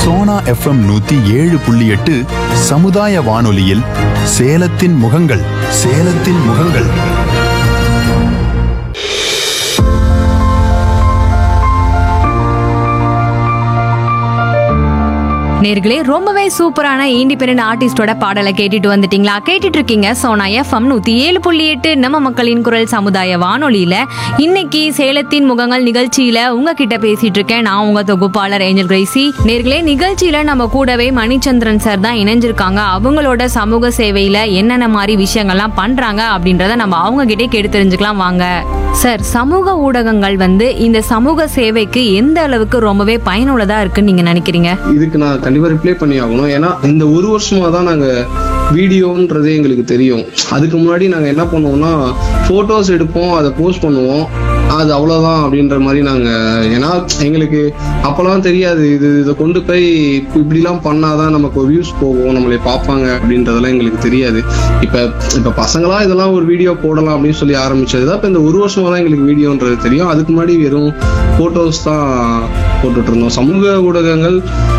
Sona FM நூத்தி ஏழு புள்ளி எட்டு சமுதாய வானொலியில் சேலத்தின் முகங்கள் சேலத்தின் முகங்கள் நேர்களே ரொம்பவே சூப்பரான இண்டிபெண்டன்ட் ஆர்டிஸ்டோட பாடலை கேட்டுட்டு வந்துட்டீங்களா கேட்டுட்டு இருக்கீங்க சோனா எஃப்எம் நூத்தி ஏழு புள்ளி எட்டு நம்ம மக்களின் குரல் சமுதாய வானொலியில இன்னைக்கு சேலத்தின் முகங்கள் நிகழ்ச்சியில உங்ககிட்ட பேசிட்டு இருக்கேன் நான் உங்க தொகுப்பாளர் ஏஞ்சல் கிரேசி நேர்களே நிகழ்ச்சியில நம்ம கூடவே மணிச்சந்திரன் சார் தான் இணைஞ்சிருக்காங்க அவங்களோட சமூக சேவையில என்னென்ன மாதிரி விஷயங்கள்லாம் பண்றாங்க அப்படின்றத நம்ம அவங்க கிட்டே கேட்டு தெரிஞ்சுக்கலாம் வாங்க சார் சமூக ஊடகங்கள் வந்து இந்த சமூக சேவைக்கு எந்த அளவுக்கு ரொம்பவே பயனுள்ளதா இருக்குன்னு நீங்க நினைக்கிறீங்க இதுக்கு நான் கண்டிப்பா ரிப்ளை பண்ணி ஆகணும் ஏன்னா இந்த ஒரு வருஷமா தான் நாங்க வீடியோன்றதே எங்களுக்கு தெரியும் அதுக்கு முன்னாடி நாங்க என்ன பண்ணுவோம்னா போட்டோஸ் எடுப்போம் அதை போஸ்ட் பண்ணுவோம் அது அவ்வளவுதான் அப்படின்ற மாதிரி நாங்க ஏன்னா எங்களுக்கு அப்பெல்லாம் தெரியாது இது இதை கொண்டு போய் இப்படிலாம் பண்ணாதான் நமக்கு வியூஸ் போகும் நம்மளை பார்ப்பாங்க அப்படின்றதெல்லாம் எங்களுக்கு தெரியாது இப்ப இப்ப பசங்களா இதெல்லாம் ஒரு வீடியோ போடலாம் அப்படின்னு சொல்லி ஆரம்பிச்சது தான் இப்ப இந்த ஒரு வருஷமா தான் எங்களுக்கு வீடியோன்றது தெரியும் அதுக்கு முன்னாடி வெறும் போட்டோஸ் தான் போட்டுட்டு இருந்தோம் சமூக ஊடகங்கள்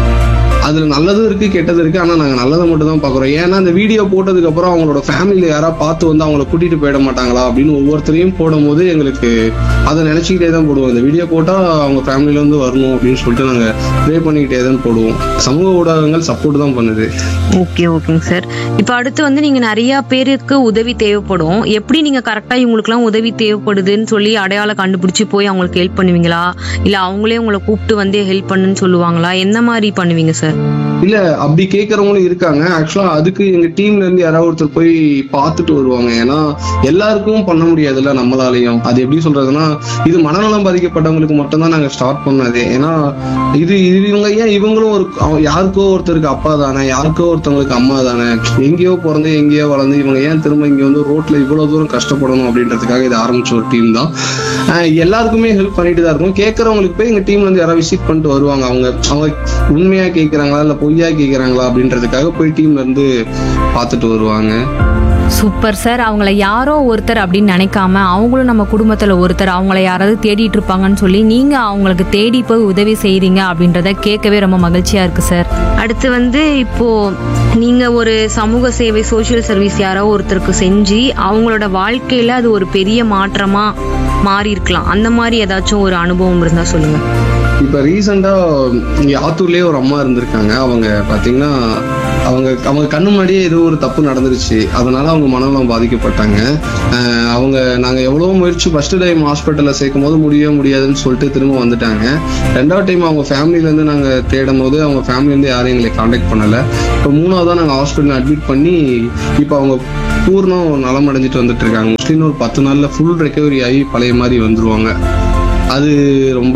அதுல நல்லதும் இருக்கு கெட்டதும் இருக்கு ஆனா நாங்க நல்லதை மட்டும் தான் பாக்குறோம் ஏன்னா அந்த வீடியோ போட்டதுக்கு அப்புறம் அவங்களோட ஃபேமிலியில யாராவது பார்த்து வந்து அவங்கள கூட்டிட்டு போயிட மாட்டாங்களா அப்படின்னு ஒவ்வொருத்தரையும் போடும்போது எங்களுக்கு அதை நினைச்சுக்கிட்டே தான் போடுவோம் இந்த வீடியோ போட்டா அவங்க ஃபேமிலில இருந்து வரணும் அப்படின்னு சொல்லிட்டு நாங்க ப்ரே பண்ணிக்கிட்டே தான் போடுவோம் சமூக ஊடகங்கள் சப்போர்ட் தான் பண்ணுது ஓகே ஓகேங்க சார் இப்போ அடுத்து வந்து நீங்க நிறைய பேருக்கு உதவி தேவைப்படும் எப்படி நீங்க கரெக்டா இவங்களுக்குலாம் உதவி தேவைப்படுதுன்னு சொல்லி அடையாளம் கண்டுபிடிச்சு போய் அவங்களுக்கு ஹெல்ப் பண்ணுவீங்களா இல்ல அவங்களே உங்களை கூப்பிட்டு வந்து ஹெல்ப் பண்ணுன்னு சொல்லுவாங்களா என்ன மாதிரி பண்ணுவீங்க சார் இல்ல அப்படி கேட்கறவங்களும் இருக்காங்க ஆக்சுவலா அதுக்கு எங்க டீம்ல இருந்து யாராவது ஒருத்தர் போய் பார்த்துட்டு வருவாங்க ஏன்னா எல்லாருக்கும் பண்ண முடியாதுல்ல நம்மளாலையும் அது எப்படி சொல்றதுன்னா இது மனநலம் பாதிக்கப்பட்டவங்களுக்கு மட்டும்தான் நாங்க ஸ்டார்ட் பண்ணது ஏன்னா இது இது இவங்க ஏன் இவங்களும் ஒரு அவ- யாருக்கோ ஒருத்தருக்கு அப்பா தானே யாருக்கோ ஒருத்தவங்களுக்கு அம்மா தானே எங்கேயோ பிறந்து எங்கேயோ வளர்ந்து இவங்க ஏன் திரும்ப இங்க வந்து ரோட்ல இவ்வளவு தூரம் கஷ்டப்படணும் அப்படின்றதுக்காக இது ஆரம்பிச்ச ஒரு டீம் தான் ஆஹ் எல்லாருக்குமே ஹெல்ப் பண்ணிட்டு தான் இருக்கும் கேட்கறவங்களுக்கு போய் எங்க டீம்ல இருந்து யாராவது விசிட் பண்ணிட்டு வருவாங்க அவங்க அவங்க உண்மையா கேக்குறாங்களா இல்ல பொய்யா கேக்குறாங்களா அப்படின்றதுக்காக போய் டீம்ல இருந்து பார்த்துட்டு வருவாங்க சூப்பர் சார் அவங்கள யாரோ ஒருத்தர் அப்படின்னு நினைக்காம அவங்களும் நம்ம குடும்பத்துல ஒருத்தர் அவங்கள யாராவது தேடிட்டு இருப்பாங்கன்னு சொல்லி நீங்க அவங்களுக்கு தேடி போய் உதவி செய்றீங்க அப்படின்றத கேட்கவே ரொம்ப மகிழ்ச்சியா இருக்கு சார் அடுத்து வந்து இப்போ நீங்க ஒரு சமூக சேவை சோஷியல் சர்வீஸ் யாரோ ஒருத்தருக்கு செஞ்சு அவங்களோட வாழ்க்கையில அது ஒரு பெரிய மாற்றமா மாறி இருக்கலாம் அந்த மாதிரி ஏதாச்சும் ஒரு அனுபவம் இருந்தா சொல்லுங்க இப்ப ரீசெண்டா இங்க ஆத்தூர்லயே ஒரு அம்மா இருந்திருக்காங்க அவங்க பாத்தீங்கன்னா அவங்க அவங்க கண்ணு முன்னாடியே ஏதோ ஒரு தப்பு நடந்துருச்சு அதனால அவங்க மனநலம் பாதிக்கப்பட்டாங்க ஆஹ் அவங்க நாங்க எவ்வளவு முயற்சி ஃபர்ஸ்ட் டைம் ஹாஸ்பிட்டல்ல சேர்க்கும் போது முடியவே முடியாதுன்னு சொல்லிட்டு திரும்ப வந்துட்டாங்க ரெண்டாவது டைம் அவங்க ஃபேமிலில இருந்து நாங்க தேடும் போது அவங்க ஃபேமிலில இருந்து யாரும் எங்களை காண்டாக்ட் பண்ணல இப்போ மூணாவதா நாங்க ஹாஸ்பிட்டல் அட்மிட் பண்ணி இப்போ அவங்க பூர்ணம் நலம் அடைஞ்சிட்டு வந்துட்டு இருக்காங்க மோஸ்ட்லி இன்னும் ஒரு பத்து நாள்ல ஃபுல் ரெக்கவரி ஆகி பழைய மாதிரி வந்துருவாங்க அது ரொம்ப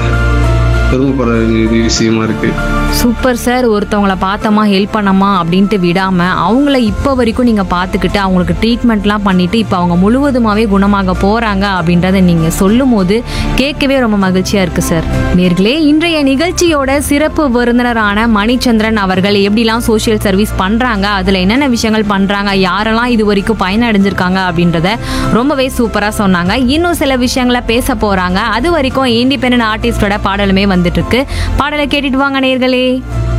பெருமைப்படுற வேண்டிய விஷயமா இருக்கு சூப்பர் சார் ஒருத்தவங்கள பார்த்தோமா ஹெல்ப் பண்ணோமா அப்படின்ட்டு விடாம அவங்கள இப்போ வரைக்கும் நீங்க பார்த்துக்கிட்டு அவங்களுக்கு ட்ரீட்மெண்ட்லாம் பண்ணிட்டு இப்போ அவங்க முழுவதுமாவே குணமாக போறாங்க அப்படின்றத நீங்க சொல்லும் போது கேட்கவே ரொம்ப மகிழ்ச்சியா இருக்கு சார் நேர்களே இன்றைய நிகழ்ச்சியோட சிறப்பு விருந்தினரான மணிச்சந்திரன் அவர்கள் எப்படிலாம் சோஷியல் சர்வீஸ் பண்றாங்க அதுல என்னென்ன விஷயங்கள் பண்றாங்க யாரெல்லாம் இது வரைக்கும் பயனடைஞ்சிருக்காங்க அப்படின்றத ரொம்பவே சூப்பரா சொன்னாங்க இன்னும் சில விஷயங்களை பேச போறாங்க அது வரைக்கும் இண்டிபெண்டன்ட் ஆர்டிஸ்டோட பாடலுமே வந்துட்டு இருக்கு பாடலை கேட்டுட்டு வாங்க நேர்களே